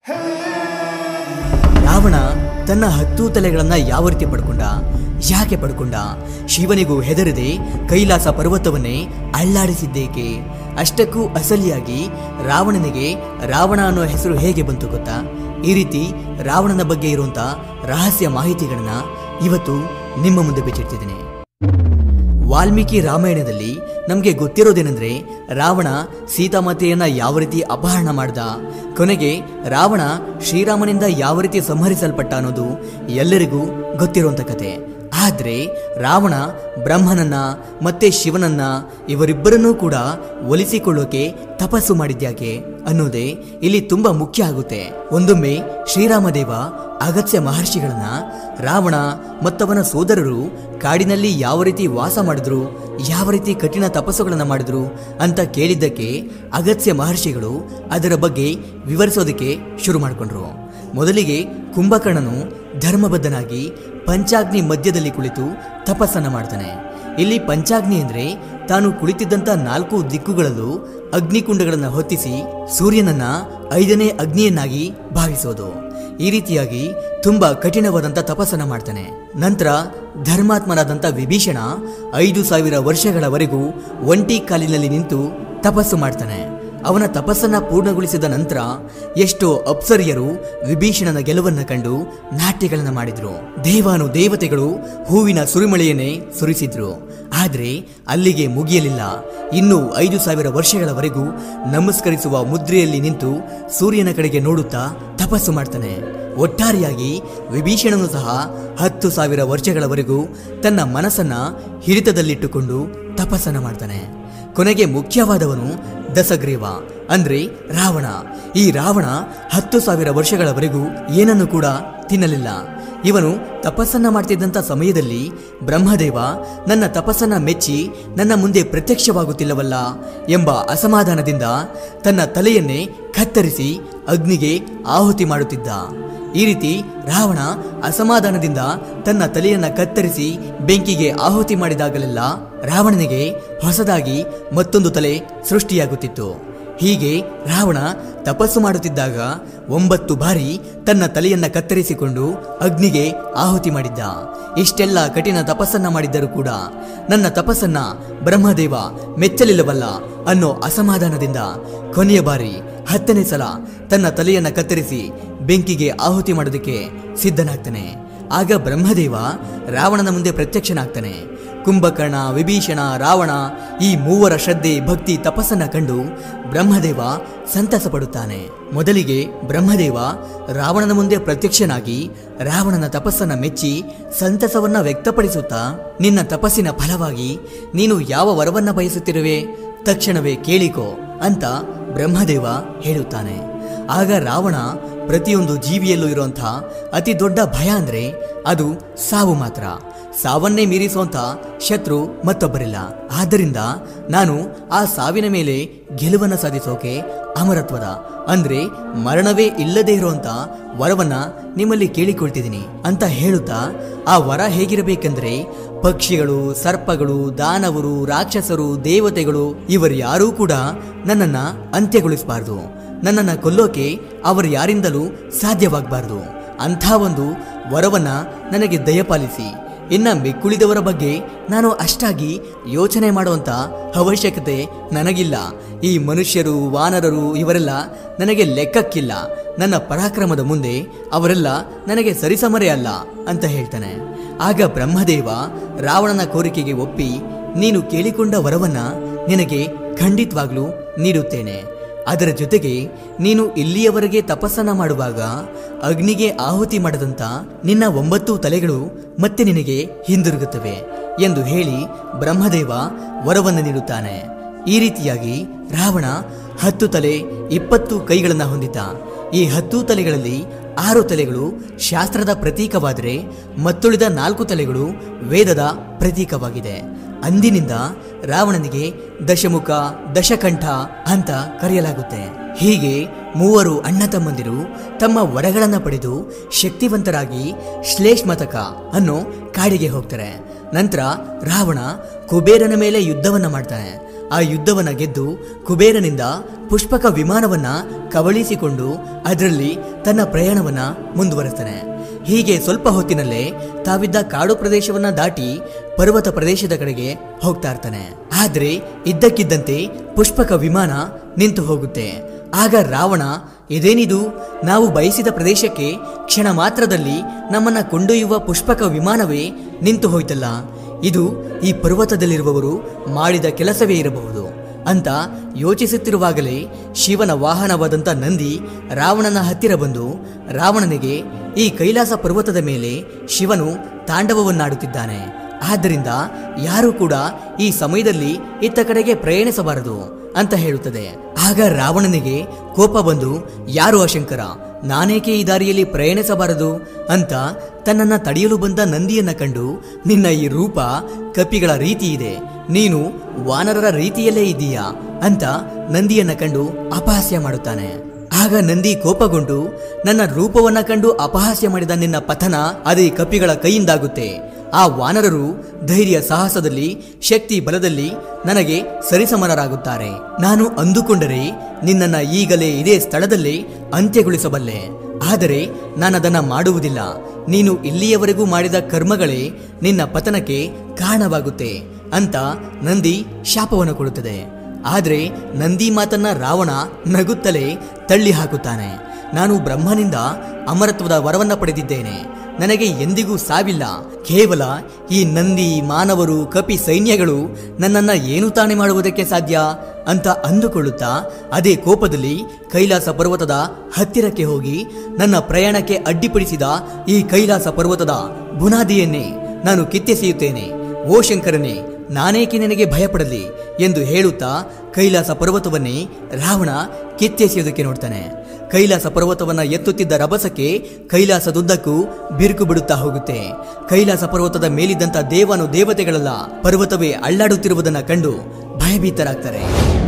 ರಾವಣ ತನ್ನ ಹತ್ತು ತಲೆಗಳನ್ನ ಯಾವ ರೀತಿ ಪಡ್ಕೊಂಡ ಯಾಕೆ ಪಡ್ಕೊಂಡ ಶಿವನಿಗೂ ಹೆದರದೆ ಕೈಲಾಸ ಪರ್ವತವನ್ನೇ ಅಳ್ಳಾಡಿಸಿದ್ದೇಕೆ ಅಷ್ಟಕ್ಕೂ ಅಸಲಿಯಾಗಿ ರಾವಣನಿಗೆ ರಾವಣ ಅನ್ನೋ ಹೆಸರು ಹೇಗೆ ಬಂತು ಗೊತ್ತಾ ಈ ರೀತಿ ರಾವಣನ ಬಗ್ಗೆ ಇರುವಂತ ರಹಸ್ಯ ಮಾಹಿತಿಗಳನ್ನ ಇವತ್ತು ನಿಮ್ಮ ಮುಂದೆ ಬಿಚ್ಚಿಡ್ತಿದ್ದೀನಿ ವಾಲ್ಮೀಕಿ ರಾಮಾಯಣದಲ್ಲಿ ನಮಗೆ ಗೊತ್ತಿರೋದೇನೆಂದ್ರೆ ರಾವಣ ಸೀತಾಮಾತೆಯನ್ನ ಯಾವ ರೀತಿ ಅಪಹರಣ ಮಾಡ್ದ ಕೊನೆಗೆ ರಾವಣ ಶ್ರೀರಾಮನಿಂದ ಯಾವ ರೀತಿ ಸಂಹರಿಸಲ್ಪಟ್ಟ ಅನ್ನೋದು ಎಲ್ಲರಿಗೂ ಗೊತ್ತಿರುವಂತ ಕತೆ ಆದ್ರೆ ರಾವಣ ಬ್ರಹ್ಮನನ್ನ ಮತ್ತೆ ಶಿವನನ್ನ ಇವರಿಬ್ಬರನ್ನೂ ಕೂಡ ಒಲಿಸಿಕೊಳ್ಳೋಕೆ ತಪಸ್ಸು ಮಾಡಿದ್ಯಾಕೆ ಅನ್ನೋದೇ ಇಲ್ಲಿ ತುಂಬಾ ಮುಖ್ಯ ಆಗುತ್ತೆ ಒಂದೊಮ್ಮೆ ಶ್ರೀರಾಮದೇವ ಅಗತ್ಯ ಮಹರ್ಷಿಗಳನ್ನ ರಾವಣ ಮತ್ತವನ ಸೋದರರು ಕಾಡಿನಲ್ಲಿ ಯಾವ ರೀತಿ ವಾಸ ಮಾಡಿದ್ರು ಯಾವ ರೀತಿ ಕಠಿಣ ತಪಸ್ಸುಗಳನ್ನ ಮಾಡಿದ್ರು ಅಂತ ಕೇಳಿದ್ದಕ್ಕೆ ಅಗತ್ಯ ಮಹರ್ಷಿಗಳು ಅದರ ಬಗ್ಗೆ ವಿವರಿಸೋದಕ್ಕೆ ಶುರು ಮಾಡಿಕೊಂಡ್ರು ಮೊದಲಿಗೆ ಕುಂಭಕರ್ಣನು ಧರ್ಮಬದ್ಧನಾಗಿ ಪಂಚಾಗ್ನಿ ಮಧ್ಯದಲ್ಲಿ ಕುಳಿತು ತಪಸ್ಸನ್ನ ಮಾಡ್ತಾನೆ ಇಲ್ಲಿ ಪಂಚಾಗ್ನಿ ಅಂದ್ರೆ ತಾನು ಕುಳಿತಿದ್ದಂತ ನಾಲ್ಕು ದಿಕ್ಕುಗಳಲ್ಲೂ ಅಗ್ನಿಕುಂಡಗಳನ್ನು ಹೊತ್ತಿಸಿ ಸೂರ್ಯನನ್ನ ಐದನೇ ಅಗ್ನಿಯನ್ನಾಗಿ ಭಾವಿಸೋದು ಈ ರೀತಿಯಾಗಿ ತುಂಬಾ ಕಠಿಣವಾದಂತ ತಪಸ್ಸನ್ನ ಮಾಡ್ತಾನೆ ನಂತರ ಧರ್ಮಾತ್ಮನಾದಂಥ ವಿಭೀಷಣ ಐದು ಸಾವಿರ ವರ್ಷಗಳವರೆಗೂ ಒಂಟಿ ಕಾಲಿನಲ್ಲಿ ನಿಂತು ತಪಸ್ಸು ಮಾಡ್ತಾನೆ ಅವನ ತಪಸ್ಸನ್ನ ಪೂರ್ಣಗೊಳಿಸಿದ ನಂತರ ಎಷ್ಟೋ ಅಪ್ಸರಿಯರು ವಿಭೀಷಣನ ಗೆಲುವನ್ನ ಕಂಡು ನಾಟ್ಯಗಳನ್ನ ಮಾಡಿದ್ರು ದೇವಾನು ದೇವತೆಗಳು ಹೂವಿನ ಸುರಿಮಳೆಯನ್ನೇ ಸುರಿಸಿದ್ರು ಆದ್ರೆ ಅಲ್ಲಿಗೆ ಮುಗಿಯಲಿಲ್ಲ ಇನ್ನು ಐದು ಸಾವಿರ ವರ್ಷಗಳವರೆಗೂ ನಮಸ್ಕರಿಸುವ ಮುದ್ರೆಯಲ್ಲಿ ನಿಂತು ಸೂರ್ಯನ ಕಡೆಗೆ ನೋಡುತ್ತಾ ತಪಸ್ಸು ಮಾಡ್ತಾನೆ ಒಟ್ಟಾರೆಯಾಗಿ ವಿಭೀಷಣನು ಸಹ ಹತ್ತು ಸಾವಿರ ವರ್ಷಗಳವರೆಗೂ ತನ್ನ ಮನಸ್ಸನ್ನ ಹಿಡಿತದಲ್ಲಿಟ್ಟುಕೊಂಡು ತಪಸ್ಸನ್ನ ಮಾಡ್ತಾನೆ ಕೊನೆಗೆ ಮುಖ್ಯವಾದವನು ದಸಗ್ರೀವ ಅಂದ್ರೆ ರಾವಣ ಈ ರಾವಣ ಹತ್ತು ಸಾವಿರ ವರ್ಷಗಳವರೆಗೂ ಏನನ್ನು ಕೂಡ ತಿನ್ನಲಿಲ್ಲ ಇವನು ತಪಸ್ಸನ್ನ ಮಾಡ್ತಿದ್ದಂಥ ಸಮಯದಲ್ಲಿ ಬ್ರಹ್ಮದೇವ ನನ್ನ ತಪಸ್ಸನ್ನ ಮೆಚ್ಚಿ ನನ್ನ ಮುಂದೆ ಪ್ರತ್ಯಕ್ಷವಾಗುತ್ತಿಲ್ಲವಲ್ಲ ಎಂಬ ಅಸಮಾಧಾನದಿಂದ ತನ್ನ ತಲೆಯನ್ನೇ ಕತ್ತರಿಸಿ ಅಗ್ನಿಗೆ ಆಹುತಿ ಮಾಡುತ್ತಿದ್ದ ಈ ರೀತಿ ರಾವಣ ಅಸಮಾಧಾನದಿಂದ ತನ್ನ ತಲೆಯನ್ನ ಕತ್ತರಿಸಿ ಬೆಂಕಿಗೆ ಆಹುತಿ ಮಾಡಿದಾಗಲೆಲ್ಲ ರಾವಣನಿಗೆ ಹೊಸದಾಗಿ ಮತ್ತೊಂದು ತಲೆ ಸೃಷ್ಟಿಯಾಗುತ್ತಿತ್ತು ಹೀಗೆ ರಾವಣ ತಪಸ್ಸು ಮಾಡುತ್ತಿದ್ದಾಗ ಒಂಬತ್ತು ಬಾರಿ ತನ್ನ ತಲೆಯನ್ನ ಕತ್ತರಿಸಿಕೊಂಡು ಅಗ್ನಿಗೆ ಆಹುತಿ ಮಾಡಿದ್ದ ಇಷ್ಟೆಲ್ಲ ಕಠಿಣ ತಪಸ್ಸನ್ನ ಮಾಡಿದ್ದರೂ ಕೂಡ ನನ್ನ ತಪಸ್ಸನ್ನ ಬ್ರಹ್ಮದೇವ ಮೆಚ್ಚಲಿಲ್ಲವಲ್ಲ ಅನ್ನೋ ಅಸಮಾಧಾನದಿಂದ ಕೊನೆಯ ಬಾರಿ ಹತ್ತನೇ ಸಲ ತನ್ನ ತಲೆಯನ್ನ ಕತ್ತರಿಸಿ ಬೆಂಕಿಗೆ ಆಹುತಿ ಮಾಡೋದಕ್ಕೆ ಸಿದ್ಧನಾಗ್ತಾನೆ ಆಗ ಬ್ರಹ್ಮದೇವ ರಾವಣನ ಮುಂದೆ ಪ್ರತ್ಯಕ್ಷನಾಗ್ತಾನೆ ಕುಂಭಕರ್ಣ ವಿಭೀಷಣ ರಾವಣ ಈ ಮೂವರ ಶ್ರದ್ಧೆ ಭಕ್ತಿ ತಪಸ್ಸನ್ನ ಕಂಡು ಬ್ರಹ್ಮದೇವ ಸಂತಸ ಪಡುತ್ತಾನೆ ಮೊದಲಿಗೆ ಬ್ರಹ್ಮದೇವ ರಾವಣನ ಮುಂದೆ ಪ್ರತ್ಯಕ್ಷನಾಗಿ ರಾವಣನ ತಪಸ್ಸನ್ನ ಮೆಚ್ಚಿ ಸಂತಸವನ್ನ ವ್ಯಕ್ತಪಡಿಸುತ್ತಾ ನಿನ್ನ ತಪಸ್ಸಿನ ಫಲವಾಗಿ ನೀನು ಯಾವ ವರವನ್ನ ಬಯಸುತ್ತಿರುವೆ ತಕ್ಷಣವೇ ಕೇಳಿಕೋ ಅಂತ ಬ್ರಹ್ಮದೇವ ಹೇಳುತ್ತಾನೆ ಆಗ ರಾವಣ ಪ್ರತಿಯೊಂದು ಜೀವಿಯಲ್ಲೂ ಇರುವಂಥ ಅತಿ ದೊಡ್ಡ ಭಯ ಅಂದ್ರೆ ಅದು ಸಾವು ಮಾತ್ರ ಸಾವನ್ನೇ ಮೀರಿಸುವಂತ ಶತ್ರು ಮತ್ತೊಬ್ಬರಿಲ್ಲ ಆದ್ದರಿಂದ ನಾನು ಆ ಸಾವಿನ ಮೇಲೆ ಗೆಲುವನ್ನ ಸಾಧಿಸೋಕೆ ಅಮರತ್ವದ ಅಂದ್ರೆ ಮರಣವೇ ಇಲ್ಲದೆ ಇರುವಂತ ವರವನ್ನ ನಿಮ್ಮಲ್ಲಿ ಕೇಳಿಕೊಳ್ತಿದ್ದೀನಿ ಅಂತ ಹೇಳುತ್ತಾ ಆ ವರ ಹೇಗಿರಬೇಕೆಂದ್ರೆ ಪಕ್ಷಿಗಳು ಸರ್ಪಗಳು ದಾನವರು ರಾಕ್ಷಸರು ದೇವತೆಗಳು ಇವರು ಯಾರೂ ಕೂಡ ನನ್ನನ್ನ ಅಂತ್ಯಗೊಳಿಸಬಾರ್ದು ನನ್ನನ್ನ ಕೊಲ್ಲೋಕೆ ಅವರು ಯಾರಿಂದಲೂ ಸಾಧ್ಯವಾಗಬಾರ್ದು ಅಂಥ ಒಂದು ವರವನ್ನ ನನಗೆ ದಯಪಾಲಿಸಿ ಇನ್ನ ಮಿಕ್ಕುಳಿದವರ ಬಗ್ಗೆ ನಾನು ಅಷ್ಟಾಗಿ ಯೋಚನೆ ಮಾಡುವಂತ ಅವಶ್ಯಕತೆ ನನಗಿಲ್ಲ ಈ ಮನುಷ್ಯರು ವಾನರರು ಇವರೆಲ್ಲ ನನಗೆ ಲೆಕ್ಕಕ್ಕಿಲ್ಲ ನನ್ನ ಪರಾಕ್ರಮದ ಮುಂದೆ ಅವರೆಲ್ಲ ನನಗೆ ಸರಿಸಮರೆ ಅಲ್ಲ ಅಂತ ಹೇಳ್ತಾನೆ ಆಗ ಬ್ರಹ್ಮದೇವ ರಾವಣನ ಕೋರಿಕೆಗೆ ಒಪ್ಪಿ ನೀನು ಕೇಳಿಕೊಂಡ ವರವನ್ನ ನಿನಗೆ ಖಂಡಿತವಾಗ್ಲೂ ನೀಡುತ್ತೇನೆ ಅದರ ಜೊತೆಗೆ ನೀನು ಇಲ್ಲಿಯವರೆಗೆ ತಪಸ್ಸನ್ನ ಮಾಡುವಾಗ ಅಗ್ನಿಗೆ ಆಹುತಿ ಮಾಡದಂತ ನಿನ್ನ ಒಂಬತ್ತು ತಲೆಗಳು ಮತ್ತೆ ನಿನಗೆ ಹಿಂದಿರುಗುತ್ತವೆ ಎಂದು ಹೇಳಿ ಬ್ರಹ್ಮದೇವ ವರವನ್ನು ನೀಡುತ್ತಾನೆ ಈ ರೀತಿಯಾಗಿ ರಾವಣ ಹತ್ತು ತಲೆ ಇಪ್ಪತ್ತು ಕೈಗಳನ್ನು ಹೊಂದಿದ್ದ ಈ ಹತ್ತು ತಲೆಗಳಲ್ಲಿ ಆರು ತಲೆಗಳು ಶಾಸ್ತ್ರದ ಪ್ರತೀಕವಾದರೆ ಮತ್ತುಳಿದ ನಾಲ್ಕು ತಲೆಗಳು ವೇದದ ಪ್ರತೀಕವಾಗಿದೆ ಅಂದಿನಿಂದ ರಾವಣನಿಗೆ ದಶಮುಖ ದಶಕಂಠ ಅಂತ ಕರೆಯಲಾಗುತ್ತೆ ಹೀಗೆ ಮೂವರು ಅಣ್ಣ ತಮ್ಮಂದಿರು ತಮ್ಮ ವರಗಳನ್ನ ಪಡೆದು ಶಕ್ತಿವಂತರಾಗಿ ಶ್ಲೇಷ್ಮತಕ ಅನ್ನೋ ಕಾಡಿಗೆ ಹೋಗ್ತಾರೆ ನಂತರ ರಾವಣ ಕುಬೇರನ ಮೇಲೆ ಯುದ್ಧವನ್ನ ಮಾಡ್ತಾನೆ ಆ ಯುದ್ಧವನ್ನ ಗೆದ್ದು ಕುಬೇರನಿಂದ ಪುಷ್ಪಕ ವಿಮಾನವನ್ನ ಕಬಳಿಸಿಕೊಂಡು ಅದರಲ್ಲಿ ತನ್ನ ಪ್ರಯಾಣವನ್ನ ಮುಂದುವರೆಸ್ತಾನೆ ಹೀಗೆ ಸ್ವಲ್ಪ ಹೊತ್ತಿನಲ್ಲೇ ತಾವಿದ್ದ ಕಾಡು ಪ್ರದೇಶವನ್ನ ದಾಟಿ ಪರ್ವತ ಪ್ರದೇಶದ ಕಡೆಗೆ ಹೋಗ್ತಾ ಇರ್ತಾನೆ ಆದ್ರೆ ಇದ್ದಕ್ಕಿದ್ದಂತೆ ಪುಷ್ಪಕ ವಿಮಾನ ನಿಂತು ಹೋಗುತ್ತೆ ಆಗ ರಾವಣ ಇದೇನಿದು ನಾವು ಬಯಸಿದ ಪ್ರದೇಶಕ್ಕೆ ಕ್ಷಣ ಮಾತ್ರದಲ್ಲಿ ನಮ್ಮನ್ನ ಕೊಂಡೊಯ್ಯುವ ಪುಷ್ಪಕ ವಿಮಾನವೇ ನಿಂತು ಹೋಯ್ತಲ್ಲ ಇದು ಈ ಪರ್ವತದಲ್ಲಿರುವವರು ಮಾಡಿದ ಕೆಲಸವೇ ಇರಬಹುದು ಅಂತ ಯೋಚಿಸುತ್ತಿರುವಾಗಲೇ ಶಿವನ ವಾಹನವಾದಂಥ ನಂದಿ ರಾವಣನ ಹತ್ತಿರ ಬಂದು ರಾವಣನಿಗೆ ಈ ಕೈಲಾಸ ಪರ್ವತದ ಮೇಲೆ ಶಿವನು ತಾಂಡವವನ್ನಾಡುತ್ತಿದ್ದಾನೆ ಆದ್ದರಿಂದ ಯಾರೂ ಕೂಡ ಈ ಸಮಯದಲ್ಲಿ ಇತ್ತ ಕಡೆಗೆ ಪ್ರಯಾಣಿಸಬಾರದು ಅಂತ ಹೇಳುತ್ತದೆ ಆಗ ರಾವಣನಿಗೆ ಕೋಪ ಬಂದು ಯಾರು ಅಶಂಕರ ನಾನೇಕೆ ಈ ದಾರಿಯಲ್ಲಿ ಪ್ರಯಾಣಿಸಬಾರದು ಅಂತ ತನ್ನನ್ನ ತಡೆಯಲು ಬಂದ ನಂದಿಯನ್ನ ಕಂಡು ನಿನ್ನ ಈ ರೂಪ ಕಪಿಗಳ ರೀತಿ ಇದೆ ನೀನು ವಾನರರ ರೀತಿಯಲ್ಲೇ ಇದೀಯಾ ಅಂತ ನಂದಿಯನ್ನ ಕಂಡು ಅಪಹಾಸ್ಯ ಮಾಡುತ್ತಾನೆ ಆಗ ನಂದಿ ಕೋಪಗೊಂಡು ನನ್ನ ರೂಪವನ್ನ ಕಂಡು ಅಪಹಾಸ್ಯ ಮಾಡಿದ ನಿನ್ನ ಪತನ ಅದೇ ಕಪಿಗಳ ಕೈಯಿಂದಾಗುತ್ತೆ ಆ ವಾನರರು ಧೈರ್ಯ ಸಾಹಸದಲ್ಲಿ ಶಕ್ತಿ ಬಲದಲ್ಲಿ ನನಗೆ ಸರಿಸಮನರಾಗುತ್ತಾರೆ ನಾನು ಅಂದುಕೊಂಡರೆ ನಿನ್ನನ್ನ ಈಗಲೇ ಇದೇ ಸ್ಥಳದಲ್ಲಿ ಅಂತ್ಯಗೊಳಿಸಬಲ್ಲೆ ಆದರೆ ನಾನದನ್ನ ಮಾಡುವುದಿಲ್ಲ ನೀನು ಇಲ್ಲಿಯವರೆಗೂ ಮಾಡಿದ ಕರ್ಮಗಳೇ ನಿನ್ನ ಪತನಕ್ಕೆ ಕಾರಣವಾಗುತ್ತೆ ಅಂತ ನಂದಿ ಶಾಪವನ್ನು ಕೊಡುತ್ತದೆ ಆದರೆ ನಂದಿ ಮಾತನ್ನ ರಾವಣ ನಗುತ್ತಲೇ ತಳ್ಳಿ ಹಾಕುತ್ತಾನೆ ನಾನು ಬ್ರಹ್ಮನಿಂದ ಅಮರತ್ವದ ವರವನ್ನ ಪಡೆದಿದ್ದೇನೆ ನನಗೆ ಎಂದಿಗೂ ಸಾವಿಲ್ಲ ಕೇವಲ ಈ ನಂದಿ ಮಾನವರು ಕಪಿ ಸೈನ್ಯಗಳು ನನ್ನನ್ನ ಏನು ತಾನೇ ಮಾಡುವುದಕ್ಕೆ ಸಾಧ್ಯ ಅಂತ ಅಂದುಕೊಳ್ಳುತ್ತಾ ಅದೇ ಕೋಪದಲ್ಲಿ ಕೈಲಾಸ ಪರ್ವತದ ಹತ್ತಿರಕ್ಕೆ ಹೋಗಿ ನನ್ನ ಪ್ರಯಾಣಕ್ಕೆ ಅಡ್ಡಿಪಡಿಸಿದ ಈ ಕೈಲಾಸ ಪರ್ವತದ ಬುನಾದಿಯನ್ನೇ ನಾನು ಕಿತ್ತೆಸೆಯುತ್ತೇನೆ ಓ ಶಂಕರನೇ ನಾನೇಕೆ ನಿನಗೆ ಭಯಪಡಲಿ ಎಂದು ಹೇಳುತ್ತಾ ಕೈಲಾಸ ಪರ್ವತವನ್ನೇ ರಾವಣ ಕಿತ್ತೆಸೆಯೋದಕ್ಕೆ ನೋಡ್ತಾನೆ ಕೈಲಾಸ ಪರ್ವತವನ್ನ ಎತ್ತುತ್ತಿದ್ದ ರಭಸಕ್ಕೆ ಕೈಲಾಸದುದ್ದಕ್ಕೂ ಬಿರುಕು ಬಿಡುತ್ತಾ ಹೋಗುತ್ತೆ ಕೈಲಾಸ ಪರ್ವತದ ಮೇಲಿದ್ದಂತ ದೇವನು ದೇವತೆಗಳೆಲ್ಲ ಪರ್ವತವೇ ಅಳ್ಳಾಡುತ್ತಿರುವುದನ್ನ ಕಂಡು ಭಯಭೀತರಾಗ್ತಾರೆ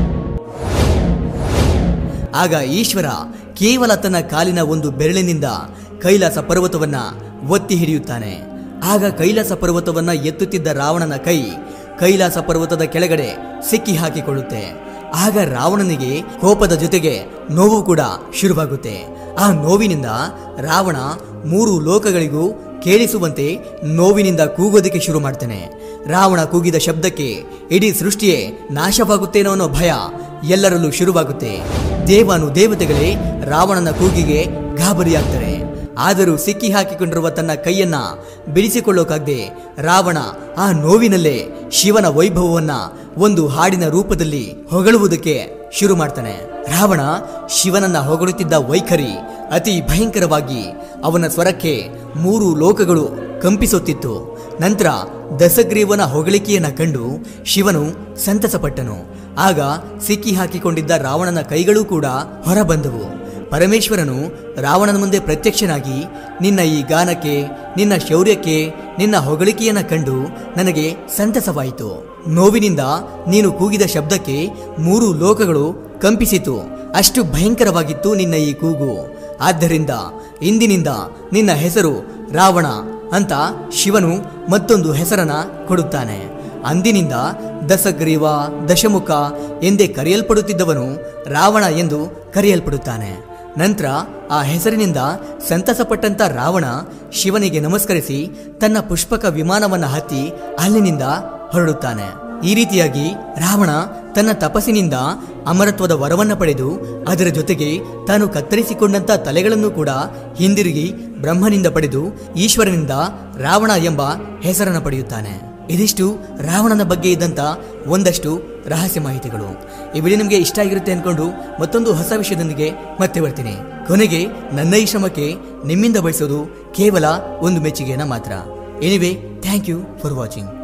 ಆಗ ಈಶ್ವರ ಕೇವಲ ತನ್ನ ಕಾಲಿನ ಒಂದು ಬೆರಳಿನಿಂದ ಕೈಲಾಸ ಪರ್ವತವನ್ನ ಒತ್ತಿ ಹಿಡಿಯುತ್ತಾನೆ ಆಗ ಕೈಲಾಸ ಪರ್ವತವನ್ನ ಎತ್ತುತ್ತಿದ್ದ ರಾವಣನ ಕೈ ಕೈಲಾಸ ಪರ್ವತದ ಕೆಳಗಡೆ ಸಿಕ್ಕಿ ಹಾಕಿಕೊಳ್ಳುತ್ತೆ ಆಗ ರಾವಣನಿಗೆ ಕೋಪದ ಜೊತೆಗೆ ನೋವು ಕೂಡ ಶುರುವಾಗುತ್ತೆ ಆ ನೋವಿನಿಂದ ರಾವಣ ಮೂರು ಲೋಕಗಳಿಗೂ ಕೇಳಿಸುವಂತೆ ನೋವಿನಿಂದ ಕೂಗೋದಕ್ಕೆ ಶುರು ಮಾಡ್ತಾನೆ ರಾವಣ ಕೂಗಿದ ಶಬ್ದಕ್ಕೆ ಇಡೀ ಸೃಷ್ಟಿಯೇ ನಾಶವಾಗುತ್ತೇನೋ ಅನ್ನೋ ಭಯ ಎಲ್ಲರಲ್ಲೂ ಶುರುವಾಗುತ್ತೆ ದೇವಾನು ದೇವತೆಗಳೇ ರಾವಣನ ಕೂಗಿಗೆ ಗಾಬರಿಯಾಗ್ತಾರೆ ಆದರೂ ಸಿಕ್ಕಿ ಹಾಕಿಕೊಂಡಿರುವ ತನ್ನ ಕೈಯನ್ನ ಬಿಡಿಸಿಕೊಳ್ಳೋಕಾಗದೆ ರಾವಣ ಆ ನೋವಿನಲ್ಲೇ ಶಿವನ ವೈಭವವನ್ನ ಒಂದು ಹಾಡಿನ ರೂಪದಲ್ಲಿ ಹೊಗಳುವುದಕ್ಕೆ ಶುರು ಮಾಡ್ತಾನೆ ರಾವಣ ಶಿವನನ್ನ ಹೊಗಳುತ್ತಿದ್ದ ವೈಖರಿ ಅತಿ ಭಯಂಕರವಾಗಿ ಅವನ ಸ್ವರಕ್ಕೆ ಮೂರು ಲೋಕಗಳು ಕಂಪಿಸುತ್ತಿತ್ತು ನಂತರ ದಸಗ್ರೀವನ ಹೊಗಳಿಕೆಯನ್ನ ಕಂಡು ಶಿವನು ಸಂತಸಪಟ್ಟನು ಆಗ ಸಿಕ್ಕಿ ಹಾಕಿಕೊಂಡಿದ್ದ ರಾವಣನ ಕೈಗಳೂ ಕೂಡ ಹೊರಬಂದವು ಪರಮೇಶ್ವರನು ರಾವಣನ ಮುಂದೆ ಪ್ರತ್ಯಕ್ಷನಾಗಿ ನಿನ್ನ ಈ ಗಾನಕ್ಕೆ ನಿನ್ನ ಶೌರ್ಯಕ್ಕೆ ನಿನ್ನ ಹೊಗಳಿಕೆಯನ್ನ ಕಂಡು ನನಗೆ ಸಂತಸವಾಯಿತು ನೋವಿನಿಂದ ನೀನು ಕೂಗಿದ ಶಬ್ದಕ್ಕೆ ಮೂರು ಲೋಕಗಳು ಕಂಪಿಸಿತು ಅಷ್ಟು ಭಯಂಕರವಾಗಿತ್ತು ನಿನ್ನ ಈ ಕೂಗು ಆದ್ದರಿಂದ ಇಂದಿನಿಂದ ನಿನ್ನ ಹೆಸರು ರಾವಣ ಅಂತ ಶಿವನು ಮತ್ತೊಂದು ಹೆಸರನ್ನ ಕೊಡುತ್ತಾನೆ ಅಂದಿನಿಂದ ದಸಗ್ರೀವ ದಶಮುಖ ಎಂದೇ ಕರೆಯಲ್ಪಡುತ್ತಿದ್ದವನು ರಾವಣ ಎಂದು ಕರೆಯಲ್ಪಡುತ್ತಾನೆ ನಂತರ ಆ ಹೆಸರಿನಿಂದ ಸಂತಸಪಟ್ಟಂತ ರಾವಣ ಶಿವನಿಗೆ ನಮಸ್ಕರಿಸಿ ತನ್ನ ಪುಷ್ಪಕ ವಿಮಾನವನ್ನ ಹತ್ತಿ ಅಲ್ಲಿನಿಂದ ಹೊರಡುತ್ತಾನೆ ಈ ರೀತಿಯಾಗಿ ರಾವಣ ತನ್ನ ತಪಸ್ಸಿನಿಂದ ಅಮರತ್ವದ ವರವನ್ನ ಪಡೆದು ಅದರ ಜೊತೆಗೆ ತಾನು ಕತ್ತರಿಸಿಕೊಂಡಂತ ತಲೆಗಳನ್ನು ಕೂಡ ಹಿಂದಿರುಗಿ ಬ್ರಹ್ಮನಿಂದ ಪಡೆದು ಈಶ್ವರನಿಂದ ರಾವಣ ಎಂಬ ಹೆಸರನ್ನು ಪಡೆಯುತ್ತಾನೆ ಇದಿಷ್ಟು ರಾವಣನ ಬಗ್ಗೆ ಇದ್ದಂತ ಒಂದಷ್ಟು ರಹಸ್ಯ ಮಾಹಿತಿಗಳು ಈ ವಿಡಿಯೋ ನಿಮಗೆ ಇಷ್ಟ ಆಗಿರುತ್ತೆ ಅನ್ಕೊಂಡು ಮತ್ತೊಂದು ಹೊಸ ವಿಷಯದೊಂದಿಗೆ ಮತ್ತೆ ಬರ್ತೀನಿ ಕೊನೆಗೆ ನನ್ನ ಈ ಶ್ರಮಕ್ಕೆ ನಿಮ್ಮಿಂದ ಬಯಸೋದು ಕೇವಲ ಒಂದು ಮೆಚ್ಚುಗೆಯನ್ನ ಮಾತ್ರ anyway thank you for watching